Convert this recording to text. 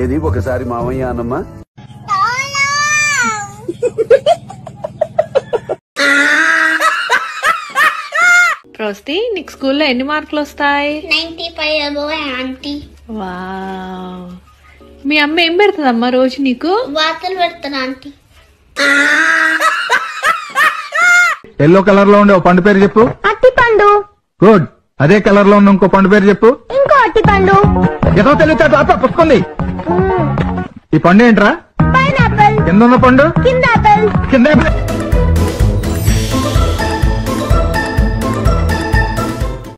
ఏది ఒకసారి మామయ్య అన్నమ్మా రోస్తి నీకు స్కూల్లో ఎన్ని మార్కులు వస్తాయి ninety five above aunty wow మీ అమ్మ ఏం పెడుతుందమ్మా రోజు నీకు వార్తలు పెడతాను ఆంటీ ఎల్లో కలర్ లో ఉండే ఓ పండు పేరు చెప్పు అట్టి పండు గుడ్ అదే కలర్ లో ఉన్న ఇంకో పండు పేరు చెప్పు ఇంకో అట్టి పండు ఏదో తెలివితే పుచ్చుకుంది ఈ పండు ఏంట్రా పైనాపిల్ కింద ఉన్న పండు కింద ఆపిల్ కింద